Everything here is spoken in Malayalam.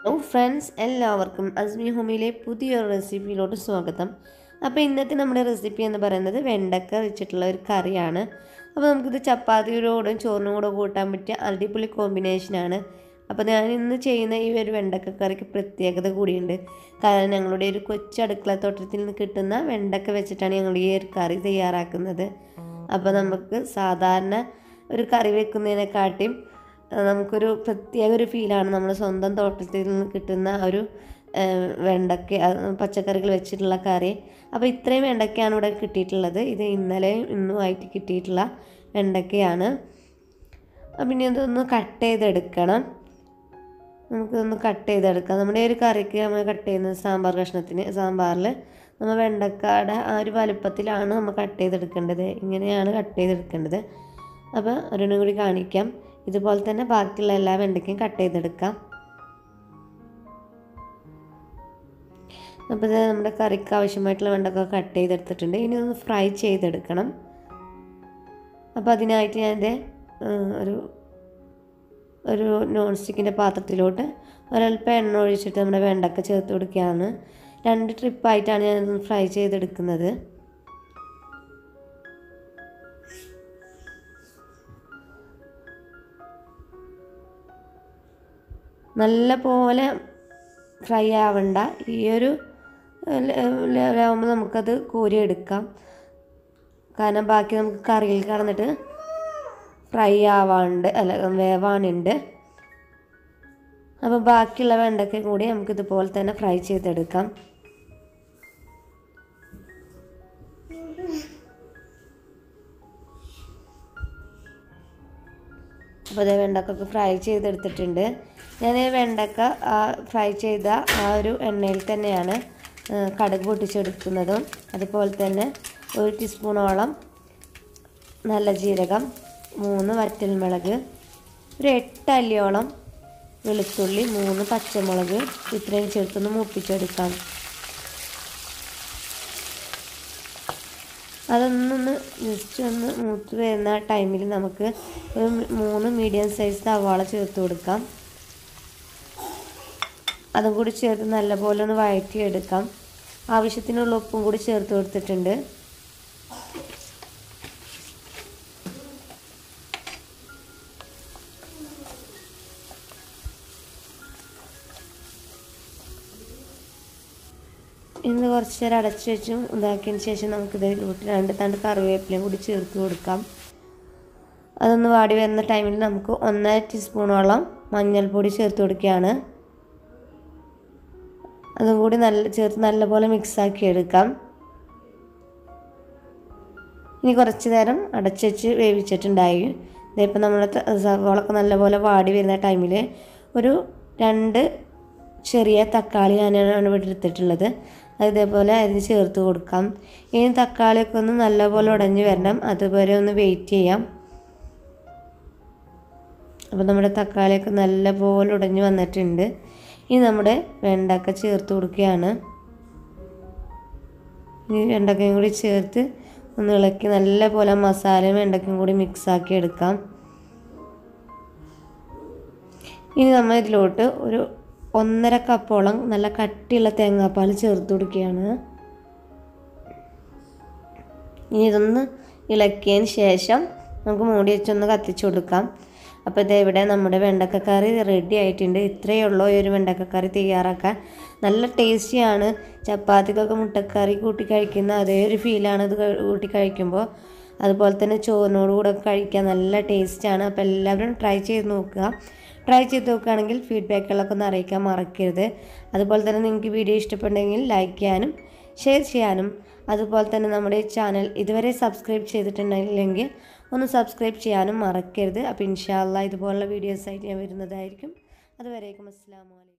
ഹലോ ഫ്രണ്ട്സ് എല്ലാവർക്കും അസ്മി ഹോമിയിലെ പുതിയൊരു റെസിപ്പിയിലോട്ട് സ്വാഗതം അപ്പോൾ ഇന്നത്തെ നമ്മുടെ റെസിപ്പി എന്ന് പറയുന്നത് വെണ്ടക്ക വെച്ചിട്ടുള്ള ഒരു കറിയാണ് അപ്പോൾ നമുക്കിത് ചപ്പാത്തിയോടും ചോറിനും കൂടെ കൂട്ടാൻ പറ്റിയ അടിപൊളി കോമ്പിനേഷനാണ് അപ്പോൾ ഞാൻ ഇന്ന് ചെയ്യുന്ന ഈ ഒരു വെണ്ടക്ക കറിക്ക് പ്രത്യേകത കൂടിയുണ്ട് കാരണം ഞങ്ങളുടെ ഒരു കൊച്ചു അടുക്കള തോട്ടത്തിൽ നിന്ന് കിട്ടുന്ന വെണ്ടക്ക വെച്ചിട്ടാണ് ഞങ്ങൾ ഈ ഒരു കറി തയ്യാറാക്കുന്നത് അപ്പോൾ നമുക്ക് സാധാരണ ഒരു കറി വെക്കുന്നതിനെക്കാട്ടിയും ആ, നമുക്കൊരു പ്രത്യേക ഒരു ഫീലാണ് നമ്മൾ സ്വന്തം തോട്ടത്തിൽ നിന്ന് കിട്ടുന്ന ഒരു ആ, വെണ്ടക്ക ആ, പച്ചക്കറികൾ വെച്ചിട്ടുള്ള കറി അപ്പോൾ ഇത്രയും വെണ്ടക്കയാണ് ഇവിടെ കിട്ടിയിട്ടുള്ളത് ഇത് ഇന്നലെയും ഇന്നുമായിട്ട് കിട്ടിയിട്ടുള്ള വെണ്ടക്കയാണ് അപ്പം ഇനി ഇതൊന്ന് കട്ട് ചെയ്തെടുക്കണം നമുക്കിതൊന്ന് കട്ട് ചെയ്തെടുക്കാം നമ്മുടെ ഈ ഒരു കറിക്ക് നമ്മൾ കട്ട് ചെയ്യുന്നത് സാമ്പാർ കഷ്ണത്തിന് സാമ്പാറിൽ നമ്മൾ വെണ്ടക്കയുടെ ആ ഒരു വലുപ്പത്തിലാണ് നമ്മൾ കട്ട് ചെയ്തെടുക്കേണ്ടത് ഇങ്ങനെയാണ് കട്ട് ചെയ്തെടുക്കേണ്ടത് അപ്പോൾ ഒരെണ്ണം കൂടി കാണിക്കാം ഇതുപോലെ തന്നെ ബാക്കിയുള്ള എല്ലാ വെണ്ടയ്ക്കും കട്ട് ചെയ്തെടുക്കാം അപ്പോൾ ഇത് നമ്മുടെ കറിക്ക് ആവശ്യമായിട്ടുള്ള വെണ്ടക്ക കട്ട് ചെയ്തെടുത്തിട്ടുണ്ട് ഇനി ഒന്ന് ഫ്രൈ ചെയ്തെടുക്കണം അപ്പോൾ അതിനായിട്ട് ഞാൻ ഇത് ഒരു ഒരു നോൺ സ്റ്റിക്കിൻ്റെ പാത്രത്തിലോട്ട് ഒരൽപ്പം എണ്ണ ഒഴിച്ചിട്ട് നമ്മുടെ വെണ്ടക്ക ചേർത്ത് കൊടുക്കുകയാണ് രണ്ട് ട്രിപ്പായിട്ടാണ് ഞാൻ ഫ്രൈ ചെയ്തെടുക്കുന്നത് നല്ല പോലെ ഫ്രൈ ആവണ്ട ഈ ഒരു ലെവലാകുമ്പോൾ നമുക്കത് കോരിയെടുക്കാം കാരണം ബാക്കി നമുക്ക് കറിയിൽ കടന്നിട്ട് ഫ്രൈ ആവാണ്ട് അല്ല വേവാനുണ്ട് അപ്പോൾ ബാക്കിയുള്ള വെണ്ടയ്ക്ക കൂടി നമുക്ക് ഇതുപോലെ തന്നെ ഫ്രൈ ചെയ്തെടുക്കാം അപ്പോൾ അതേ വെണ്ടക്കൊക്കെ ഫ്രൈ ചെയ്തെടുത്തിട്ടുണ്ട് ഞാൻ ഈ വെണ്ടക്ക ആ ഫ്രൈ ചെയ്ത ആ ഒരു എണ്ണയിൽ തന്നെയാണ് ആ, കടുക് പൊട്ടിച്ചെടുക്കുന്നതും അതുപോലെ തന്നെ ഒരു ടീസ്പൂണോളം നല്ല ജീരകം മൂന്ന് വറ്റൽമുളക് ഒരു എട്ട് അല്ലിയോളം വെളുത്തുള്ളി മൂന്ന് പച്ചമുളക് ഇത്രയും ചേർത്തൊന്ന് മൂപ്പിച്ചെടുക്കാം അതൊന്നൊന്ന് ജസ്റ്റ് ഒന്ന് മൂത്ത് വരുന്ന ടൈമിൽ നമുക്ക് ഒരു മൂന്ന് മീഡിയം സൈസ് സവാള ചേർത്ത് കൊടുക്കാം അതും കൂടി ചേർത്ത് നല്ലപോലെ ഒന്ന് വഴറ്റിയെടുക്കാം ആവശ്യത്തിനുള്ള ഉപ്പും കൂടി ചേർത്ത് കൊടുത്തിട്ടുണ്ട് ഇന്ന് കുറച്ച് നേരം അടച്ചു വെച്ചും ഇതാക്കിയതിന് ശേഷം നമുക്കിത് കൂട്ടി രണ്ട് തണ്ട് കറിവേപ്പിലയും കൂടി ചേർത്ത് കൊടുക്കാം അതൊന്ന് വാടി വരുന്ന ടൈമിൽ നമുക്ക് ഒന്നര ടീസ്പൂണോളം മഞ്ഞൾപ്പൊടി ചേർത്ത് കൊടുക്കുകയാണ് അതും കൂടി നല്ല ചേർത്ത് നല്ലപോലെ മിക്സാക്കി എടുക്കാം ഇനി കുറച്ച് നേരം അടച്ചു വെച്ച് വേവിച്ചിട്ടുണ്ടായി ഇതിപ്പോൾ നമ്മുടെ ത- സവാളൊക്കെ നല്ലപോലെ വാടി വരുന്ന ടൈമിൽ ഒരു രണ്ട് ചെറിയ തക്കാളി ഞാനാണ് ഇവിടെ എടുത്തിട്ടുള്ളത് അത് ഇതേപോലെ അതിന് ചേർത്ത് കൊടുക്കാം ഇനി തക്കാളിയൊക്കെ ഒന്ന് നല്ലപോലെ ഉടഞ്ഞ് വരണം അതുവരെ ഒന്ന് വെയിറ്റ് ചെയ്യാം അപ്പോൾ നമ്മുടെ തക്കാളിയൊക്കെ നല്ലപോലെ ഉടഞ്ഞ് വന്നിട്ടുണ്ട് ഇനി നമ്മുടെ വെണ്ടക്ക ചേർത്ത് കൊടുക്കുകയാണ് ഇനി വെണ്ടക്കയും കൂടി ചേർത്ത് ഒന്ന് ഇളക്കി നല്ലപോലെ മസാലയും വെണ്ടക്കയും കൂടി മിക്സാക്കി എടുക്കാം ഇനി നമ്മൾ ഇതിലോട്ട് ഒരു ഒന്നര കപ്പോളം നല്ല കട്ടിയുള്ള തേങ്ങാപ്പാൽ ചേർത്ത് കൊടുക്കുകയാണ് ഇനി ഇതൊന്ന് ഇളക്കിയതിന് ശേഷം നമുക്ക് മൂടി വെച്ചൊന്ന് കത്തിച്ചു കൊടുക്കാം അപ്പോൾ ഇത് ഇവിടെ നമ്മുടെ വെണ്ടക്കക്കറി റെഡി ആയിട്ടുണ്ട് ഇത്രയേ ഉള്ളൂ ഈ ഒരു വെണ്ടക്കക്കറി തയ്യാറാക്കാൻ നല്ല ടേസ്റ്റിയാണ് ചപ്പാത്തിക്കൊക്കെ മുട്ടക്കറി കൂട്ടി കഴിക്കുന്ന അതേ ഒരു ഫീലാണ് ഇത് കഴി- കൂട്ടി കഴിക്കുമ്പോൾ അതുപോലെ തന്നെ ചോറിനോട് കൂടെ കഴിക്കാൻ നല്ല ടേസ്റ്റാണ് അപ്പോൾ എല്ലാവരും ട്രൈ ചെയ്ത് നോക്കുക ട്രൈ ചെയ്ത് നോക്കുകയാണെങ്കിൽ ഫീഡ്ബാക്കുകളൊക്കെ ഒന്ന് അറിയിക്കാൻ മറക്കരുത് അതുപോലെ തന്നെ നിങ്ങൾക്ക് വീഡിയോ ഇഷ്ടപ്പെട്ടെങ്കിൽ ലൈക്ക് ചെയ്യാനും ഷെയർ ചെയ്യാനും അതുപോലെ തന്നെ നമ്മുടെ ചാനൽ ഇതുവരെ സബ്സ്ക്രൈബ് ചെയ്തിട്ടുണ്ടെങ്കിൽ ഒന്ന് സബ്സ്ക്രൈബ് ചെയ്യാനും മറക്കരുത് അപ്പോൾ ഇൻഷാല്ല ഇതുപോലുള്ള വീഡിയോസായിട്ട് ഞാൻ വരുന്നതായിരിക്കും അതുവരേക്കും അസ്സാം വലൈക്കും